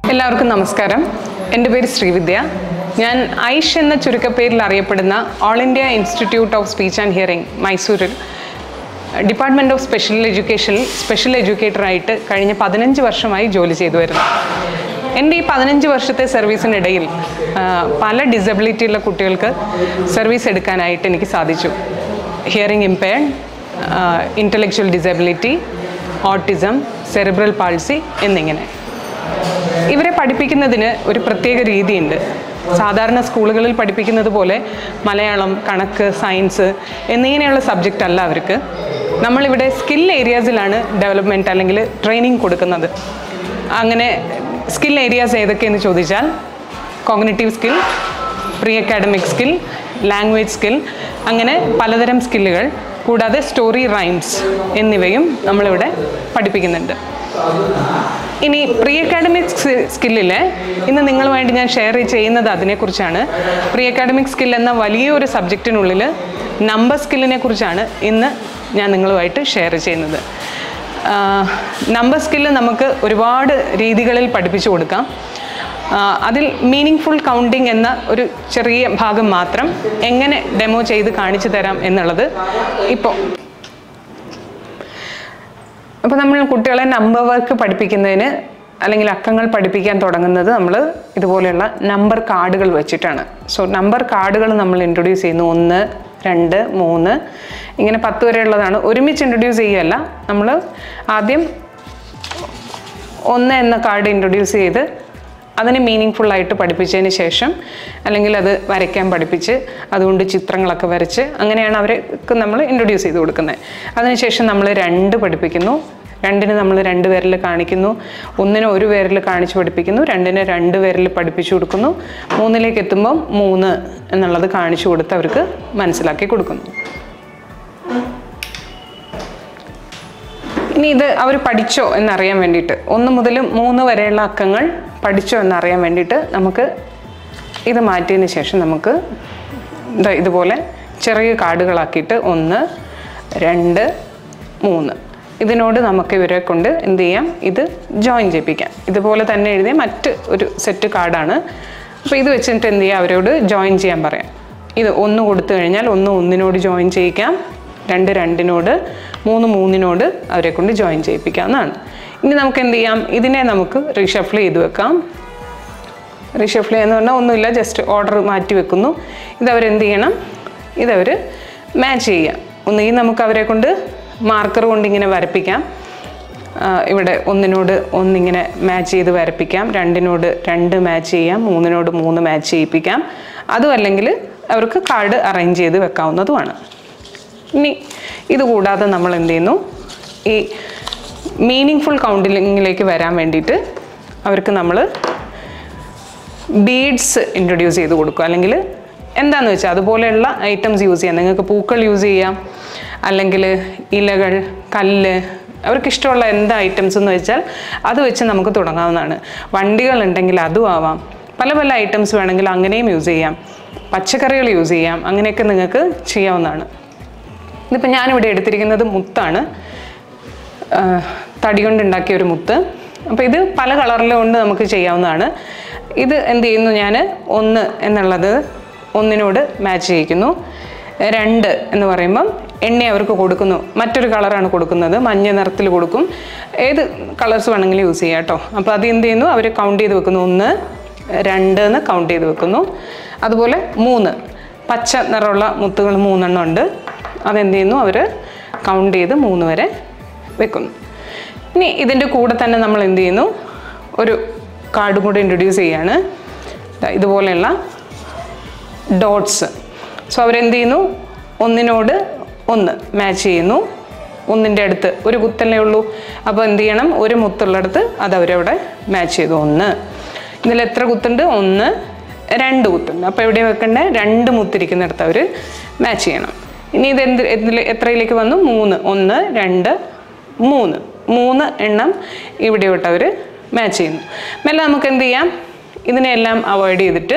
എല്ലാവർക്കും നമസ്കാരം എൻ്റെ പേര് ശ്രീവിദ്യ ഞാൻ ഐഷ് എന്ന ചുരുക്കപ്പേരിൽ അറിയപ്പെടുന്ന all India institute of speech and hearing മൈസൂരിൽ ഡിപ്പാർട്ട്മെൻറ്റ് ഓഫ് സ്പെഷ്യൽ എഡ്യൂക്കേഷനിൽ സ്പെഷ്യൽ എഡ്യൂക്കേറ്ററായിട്ട് കഴിഞ്ഞ പതിനഞ്ച് വർഷമായി ജോലി ചെയ്തു വരുന്നു എൻ്റെ ഈ പതിനഞ്ച് വർഷത്തെ സർവീസിനിടയിൽ ആ, പല ഡിസബിലിറ്റി ഉള്ള കുട്ടികൾക്ക് സർവീസ് എടുക്കാനായിട്ട് എനിക്ക് സാധിച്ചു hearing impaired intellectual disability autism cerebral palsy എന്നിങ്ങനെ ഇവരെ പഠിപ്പിക്കുന്നതിന് ഒരു പ്രത്യേക രീതിയുണ്ട് സാധാരണ സ്കൂളുകളിൽ പഠിപ്പിക്കുന്നത് പോലെ മലയാളം കണക്ക് സയൻസ് എന്നിങ്ങനെയുള്ള സബ്ജക്റ്റ് അല്ല അവർക്ക് നമ്മളിവിടെ സ്കിൽ ഏരിയാസിലാണ് ഡെവലപ്മെൻറ്റ് അല്ലെങ്കിൽ ട്രെയിനിങ് കൊടുക്കുന്നത് അങ്ങനെ സ്കിൽ ഏരിയാസ് ഏതൊക്കെയെന്ന് ചോദിച്ചാൽ cognitive skill pre academic skill language skill അങ്ങനെ പലതരം സ്കില്ലുകൾ കൂടാതെ സ്റ്റോറി റൈംസ് എന്നിവയും നമ്മളിവിടെ പഠിപ്പിക്കുന്നുണ്ട് ഇനി പ്രീ അക്കാഡമിക് സ്കില്ലിൽ ഇന്ന് നിങ്ങളുമായിട്ട് ഞാൻ ഷെയർ ചെയ്യുന്നത് അതിനെക്കുറിച്ചാണ് പ്രീ അക്കാഡമിക് സ്കിൽ എന്ന വലിയൊരു സബ്ജക്റ്റിനുള്ളിൽ നമ്പർ സ്കില്ലിനെ കുറിച്ചാണ് ഇന്ന് ഞാൻ നിങ്ങളുമായിട്ട് ഷെയർ ചെയ്യുന്നത് നമ്പർ സ്കില്ല് നമുക്ക് ഒരുപാട് രീതികളിൽ പഠിപ്പിച്ചു കൊടുക്കാം ആ, അതിൽ മീനിങ് ഫുൾ കൗണ്ടിങ് എന്ന ഒരു ചെറിയ ഭാഗം മാത്രം എങ്ങനെ ഡെമോ ചെയ്ത് കാണിച്ചു തരാം എന്നുള്ളത് ഇപ്പോൾ അപ്പോൾ നമ്മൾ കുട്ടികളെ നമ്പർ വർക്ക് പഠിപ്പിക്കുന്നതിന് അല്ലെങ്കിൽ അക്കങ്ങൾ പഠിപ്പിക്കാൻ തുടങ്ങുന്നത് നമ്മൾ ഇതുപോലെയുള്ള നമ്പർ കാർഡുകൾ വെച്ചിട്ടാണ് സോ നമ്പർ കാർഡുകൾ നമ്മൾ ഇൻട്രൊഡ്യൂസ് ചെയ്യുന്നു ഒന്ന് രണ്ട് മൂന്ന് ഇങ്ങനെ പത്ത് വരെയുള്ളതാണ് ഒരുമിച്ച് ഇൻട്രൊഡ്യൂസ് ചെയ്യുകയല്ല നമ്മൾ ആദ്യം ഒന്ന് എന്ന കാർഡ് ഇൻട്രൊഡ്യൂസ് ചെയ്ത് അതിനെ മീനിങ് ഫുള്ളായിട്ട് പഠിപ്പിച്ചതിന് ശേഷം അല്ലെങ്കിൽ അത് വരയ്ക്കാൻ പഠിപ്പിച്ച് അതുകൊണ്ട് ചിത്രങ്ങളൊക്കെ വരച്ച് അങ്ങനെയാണ് അവർക്ക് നമ്മൾ ഇൻട്രൊഡ്യൂസ് ചെയ്ത് കൊടുക്കുന്നത് അതിനുശേഷം നമ്മൾ രണ്ട് പഠിപ്പിക്കുന്നു രണ്ടിന് നമ്മൾ രണ്ട് പേരിൽ കാണിക്കുന്നു ഒന്നിന് ഒരു പേരിൽ കാണിച്ച് പഠിപ്പിക്കുന്നു രണ്ടിന് രണ്ട് പേരിൽ പഠിപ്പിച്ചു കൊടുക്കുന്നു മൂന്നിലേക്ക് എത്തുമ്പോൾ മൂന്ന് എന്നുള്ളത് കാണിച്ചു കൊടുത്ത് അവർക്ക് മനസ്സിലാക്കി കൊടുക്കുന്നു ഇനി ഇത് അവർ പഠിച്ചോ എന്നറിയാൻ വേണ്ടിയിട്ട് ഒന്ന് മുതൽ മൂന്ന് വരെയുള്ള അക്കങ്ങൾ പഠിച്ചോ എന്നറിയാൻ വേണ്ടിയിട്ട് നമുക്ക് ഇത് മാറ്റിയതിന് ശേഷം നമുക്ക് ദാ ഇതുപോലെ ചെറിയ കാർഡുകളാക്കിയിട്ട് ഒന്ന് രണ്ട് മൂന്ന് ഇതിനോട് നമുക്ക് ഇവരെ കൊണ്ട് എന്ത് ചെയ്യാം ഇത് ജോയിൻ ചെയ്യിപ്പിക്കാം ഇതുപോലെ തന്നെ എഴുതിയ മറ്റ് ഒരു സെറ്റ് കാർഡാണ് അപ്പോൾ ഇത് വെച്ചിട്ട് എന്ത് ചെയ്യാം അവരോട് ജോയിൻ ചെയ്യാൻ പറയാം ഇത് ഒന്ന് കൊടുത്തു കഴിഞ്ഞാൽ ഒന്ന് ഒന്നിനോട് ജോയിൻ ചെയ്യിക്കാം രണ്ട് രണ്ടിനോട് മൂന്ന് മൂന്നിനോട് അവരെ കൊണ്ട് ജോയിൻ ചെയ്യിപ്പിക്കാവുന്നതാണ് ഇനി നമുക്ക് എന്ത് ചെയ്യാം ഇതിനെ നമുക്ക് റീഷഫിൾ ചെയ്ത് വെക്കാം റീഷഫിൾ എന്ന് പറഞ്ഞാൽ ഒന്നുമില്ല ജസ്റ്റ് ഓർഡർ മാറ്റി വെക്കുന്നു ഇതവരെന്ത് ചെയ്യണം ഇതവർ മാച്ച് ചെയ്യുക ഒന്നുകിൽ നമുക്ക് അവരെ കൊണ്ട് മാർക്കർ കൊണ്ട് ഇങ്ങനെ വരപ്പിക്കാം ആ, ഇവിടെ ഒന്നിനോട് ഒന്നിങ്ങനെ മാച്ച് ചെയ്ത് വരപ്പിക്കാം രണ്ടിനോട് രണ്ട് മാച്ച് ചെയ്യാം മൂന്നിനോട് മൂന്ന് മാച്ച് ചെയ്യിപ്പിക്കാം അതും അല്ലെങ്കിൽ അവർക്ക് കാർഡ് അറേഞ്ച് ചെയ്ത് വെക്കാവുന്നതുമാണ് ഇനി ഇത് കൂടാതെ നമ്മൾ എന്ത് ചെയ്യുന്നു ഈ മീനിങ് ഫുൾ കൗണ്ടിലിങ്ങിലേക്ക് വരാൻ വേണ്ടിയിട്ട് അവർക്ക് നമ്മൾ ബീഡ്സ് ഇൻട്രൊഡ്യൂസ് ചെയ്ത് കൊടുക്കുക അല്ലെങ്കിൽ എന്താണെന്ന് വെച്ചാൽ അതുപോലെയുള്ള ഐറ്റംസ് യൂസ് ചെയ്യാം നിങ്ങൾക്ക് പൂക്കൾ യൂസ് ചെയ്യാം അല്ലെങ്കിൽ ഇലകൾ കല്ല് അവർക്ക് ഇഷ്ടമുള്ള എന്ത് ഐറ്റംസ് എന്ന് വെച്ചാൽ അത് വെച്ച് നമുക്ക് തുടങ്ങാവുന്നതാണ് വണ്ടികളുണ്ടെങ്കിൽ അതും ആവാം പല പല ഐറ്റംസ് വേണമെങ്കിൽ അങ്ങനെയും യൂസ് ചെയ്യാം പച്ചക്കറികൾ യൂസ് ചെയ്യാം അങ്ങനെയൊക്കെ നിങ്ങൾക്ക് ചെയ്യാവുന്നതാണ് ഇതിപ്പോൾ ഞാനിവിടെ എടുത്തിരിക്കുന്നത് മുത്താണ് ആ, തടി കൊണ്ടുണ്ടാക്കിയ ഒരു മുത്ത് അപ്പോൾ ഇത് പല കളറിലും കൊണ്ട് നമുക്ക് ചെയ്യാവുന്നതാണ് ഇത് എന്ത് ചെയ്യുന്നു ഞാൻ ഒന്ന് എന്നുള്ളത് ഒന്നിനോട് മാച്ച് ചെയ്യിക്കുന്നു രണ്ട് എന്ന് പറയുമ്പം എണ്ണ അവർക്ക് കൊടുക്കുന്നു മറ്റൊരു കളറാണ് കൊടുക്കുന്നത് മഞ്ഞ നിറത്തിൽ കൊടുക്കും ഏത് കളേഴ്സ് വേണമെങ്കിലും യൂസ് ചെയ്യാം കേട്ടോ അപ്പോൾ അത് എന്ത് ചെയ്യുന്നു അവർ കൗണ്ട് ചെയ്ത് വെക്കുന്നു ഒന്ന് രണ്ട് എന്ന് കൗണ്ട് ചെയ്ത് വെക്കുന്നു അതുപോലെ മൂന്ന് പച്ച നിറമുള്ള മുത്തുകൾ മൂന്നെണ്ണം ഉണ്ട് അതെന്ത് ചെയ്യുന്നു അവർ കൗണ്ട് ചെയ്ത് മൂന്ന് വരെ വെക്കുന്നു ഇനി ഇതിൻ്റെ കൂടെ തന്നെ നമ്മൾ എന്ത് ചെയ്യുന്നു ഒരു കാർഡും കൂടെ ഇൻട്രൊഡ്യൂസ് ചെയ്യാണ് ദാ ഇതുപോലെയുള്ള ഡോട്ട്സ് സോ അവരെന്ത് ചെയ്യുന്നു ഒന്നിനോട് ഒന്ന് മാച്ച് ചെയ്യുന്നു ഒന്നിൻ്റെ അടുത്ത് ഒരു കുത്തല്ലേ ഉള്ളൂ അപ്പോൾ എന്ത് ചെയ്യണം ഒരു മുത്തുള്ളിടത്ത് അത് അവരവിടെ മാച്ച് ചെയ്തു ഒന്ന് ഇതിൽ എത്ര കുത്തുണ്ട് ഒന്ന് രണ്ട് കുത്തുണ്ട് അപ്പോൾ എവിടെ വെക്കണ്ടേ രണ്ട് മുത്തിരിക്കുന്നിടത്ത് അവർ മാച്ച് ചെയ്യണം ഇനി ഇത് എന്ത് ഇതിൽ എത്രയിലേക്ക് വന്നു മൂന്ന് ഒന്ന് രണ്ട് മൂന്ന് മൂന്ന് എണ്ണം ഇവിടെ വിട്ട് അവർ മാച്ച് ചെയ്യുന്നു മെല്ലെ നമുക്ക് എന്ത് ചെയ്യാം ഇതിനെല്ലാം അവോയ്ഡ് ചെയ്തിട്ട്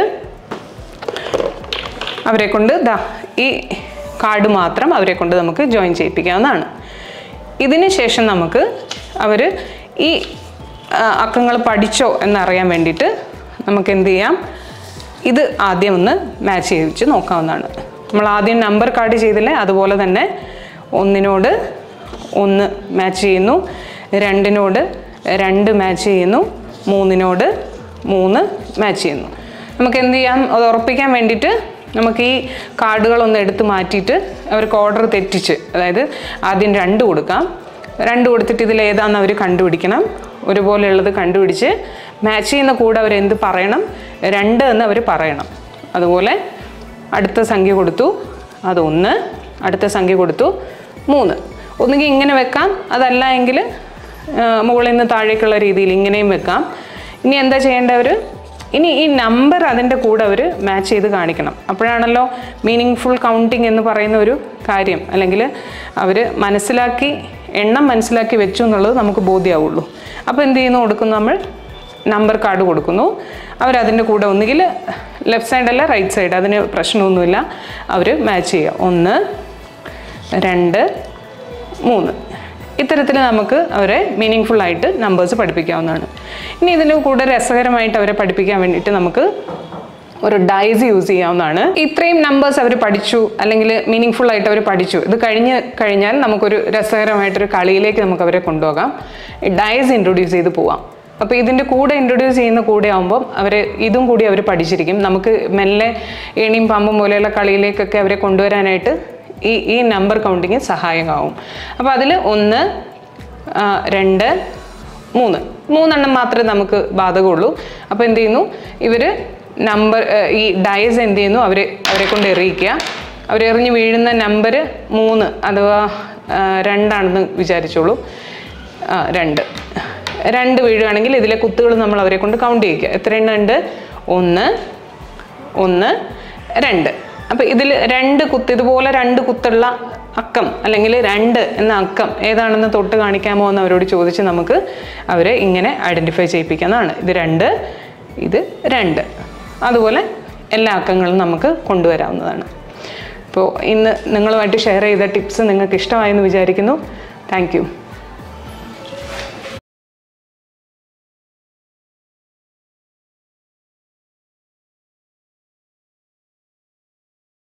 അവരെ കൊണ്ട് ദാ ഈ കാർഡ് മാത്രം അവരെ കൊണ്ട് നമുക്ക് ജോയിൻ ചെയ്യിപ്പിക്കാവുന്നതാണ് ഇതിന് ശേഷം നമുക്ക് അവർ ഈ അക്കങ്ങൾ പഠിച്ചോ എന്നറിയാൻ വേണ്ടിയിട്ട് നമുക്ക് എന്ത് ചെയ്യാം ഇത് ആദ്യം ഒന്ന് മാച്ച് ചെയ്യിച്ച് നോക്കാവുന്നതാണ് നമ്മൾ ആദ്യം നമ്പർ കാർഡ് ചെയ്തില്ലേ അതുപോലെ തന്നെ ഒന്നിനോട് ഒന്ന് മാച്ച് ചെയ്യുന്നു രണ്ടിനോട് രണ്ട് മാച്ച് ചെയ്യുന്നു മൂന്നിനോട് മൂന്ന് മാച്ച് ചെയ്യുന്നു നമുക്ക് എന്ത് ചെയ്യാം അത് ഉറപ്പിക്കാൻ വേണ്ടിയിട്ട് നമുക്ക് ഈ കാർഡുകളൊന്ന് എടുത്ത് മാറ്റിയിട്ട് അവർക്ക് ഓർഡർ തെറ്റിച്ച് അതായത് ആദ്യം രണ്ട് കൊടുക്കാം രണ്ട് കൊടുത്തിട്ട് ഇതിൽ ഏതാണെന്ന് അവർ കണ്ടുപിടിക്കണം ഒരുപോലെയുള്ളത് കണ്ടുപിടിച്ച് മാച്ച് ചെയ്യുന്ന കൂടെ അവർ എന്ത് പറയണം രണ്ട് എന്ന് അവർ പറയണം അതുപോലെ അടുത്ത സംഖ്യ കൊടുത്തു അതൊന്ന് അടുത്ത സംഖ്യ കൊടുത്തു മൂന്ന് ഒന്നുകിൽ ഇങ്ങനെ വെക്കാം അതല്ല എങ്കിൽ മുകളിൽ നിന്ന് താഴേക്കുള്ള രീതിയിൽ ഇങ്ങനെയും വെക്കാം ഇനി എന്താ ചെയ്യേണ്ടവർ ഇനി ഈ നമ്പർ അതിൻ്റെ കൂടെ അവർ മാച്ച് ചെയ്ത് കാണിക്കണം അപ്പോഴാണല്ലോ മീനിങ് ഫുൾ കൗണ്ടിങ് എന്ന് പറയുന്ന ഒരു കാര്യം അല്ലെങ്കിൽ അവർ മനസ്സിലാക്കി എണ്ണം മനസ്സിലാക്കി വെച്ചു എന്നുള്ളത് നമുക്ക് ബോധ്യമാവുള്ളൂ അപ്പോൾ എന്ത് ചെയ്യുന്നു കൊടുക്കുന്നു നമ്മൾ നമ്പർ കാർഡ് കൊടുക്കുന്നു അവരതിൻ്റെ കൂടെ ഒന്നുകിൽ ലെഫ്റ്റ് സൈഡ് അല്ല റൈറ്റ് സൈഡ് അതിന് പ്രശ്നമൊന്നുമില്ല അവർ മാച്ച് ചെയ്യുക ഒന്ന് രണ്ട് മൂന്ന് ഇത്തരത്തിൽ നമുക്ക് അവരെ മീനിങ് ഫുൾ ആയിട്ട് നമ്പേഴ്സ് പഠിപ്പിക്കാവുന്നതാണ് ഇനി ഇതിന് കൂടെ രസകരമായിട്ട് അവരെ പഠിപ്പിക്കാൻ വേണ്ടിയിട്ട് നമുക്ക് ഒരു ഡൈസ് യൂസ് ചെയ്യാവുന്നതാണ് ഇത്രയും നമ്പേഴ്സ് അവർ പഠിച്ചു അല്ലെങ്കിൽ മീനിങ് ഫുൾ ആയിട്ട് അവർ പഠിച്ചു ഇത് കഴിഞ്ഞ് കഴിഞ്ഞാൽ നമുക്കൊരു രസകരമായിട്ടൊരു കളിയിലേക്ക് നമുക്ക് അവരെ കൊണ്ടുപോകാം ഡൈസ് ഇൻട്രൊഡ്യൂസ് ചെയ്ത് പോവാം അപ്പോൾ ഇതിൻ്റെ കൂടെ ഇൻട്രൊഡ്യൂസ് ചെയ്യുന്ന കൂടെ ആകുമ്പം അവർ ഇതും കൂടി അവർ പഠിച്ചിരിക്കും നമുക്ക് മെല്ലെ ഏണിയും പാമ്പും പോലെയുള്ള കളിയിലേക്കൊക്കെ അവരെ കൊണ്ടുവരാനായിട്ട് ഈ ഈ നമ്പർ കൗണ്ടിങ് സഹായമാവും അപ്പോൾ അതിൽ ഒന്ന് ആ, രണ്ട് മൂന്ന് മൂന്നെണ്ണം മാത്രമേ നമുക്ക് ബാധകമുള്ളൂ അപ്പോൾ എന്ത് ചെയ്യുന്നു ഇവർ നമ്പർ ഈ ഡയസ് എന്ത് ചെയ്യുന്നു അവർ അവരെ കൊണ്ട് എറിയിക്കുക അവരെറിഞ്ഞ് വീഴുന്ന നമ്പർ മൂന്ന് അഥവാ ആ, രണ്ടാണെന്ന് വിചാരിച്ചോളൂ ആ, രണ്ട് രണ്ട് വീഴുകയാണെങ്കിൽ ഇതിലെ കുത്തുകൾ നമ്മൾ അവരെ കൊണ്ട് കൗണ്ട് ചെയ്യിക്കുക എത്ര എണ്ണം ഉണ്ട് ഒന്ന് ഒന്ന് രണ്ട് അപ്പം ഇതിൽ രണ്ട് കുത്ത് ഇതുപോലെ രണ്ട് കുത്തുള്ള അക്കം അല്ലെങ്കിൽ രണ്ട് എന്ന അക്കം ഏതാണെന്ന് തൊട്ട് കാണിക്കാമോ എന്ന് അവരോട് ചോദിച്ച് നമുക്ക് അവരെ ഇങ്ങനെ ഐഡൻറ്റിഫൈ ചെയ്യിപ്പിക്കാവുന്നതാണ് ഇത് രണ്ട് ഇത് രണ്ട് അതുപോലെ എല്ലാ അക്കങ്ങളും നമുക്ക് കൊണ്ടുവരാവുന്നതാണ് അപ്പോൾ ഇന്ന് നിങ്ങളുമായിട്ട് ഷെയർ ചെയ്ത ടിപ്സ് നിങ്ങൾക്ക് ഇഷ്ടമായെന്ന് വിചാരിക്കുന്നു താങ്ക് യു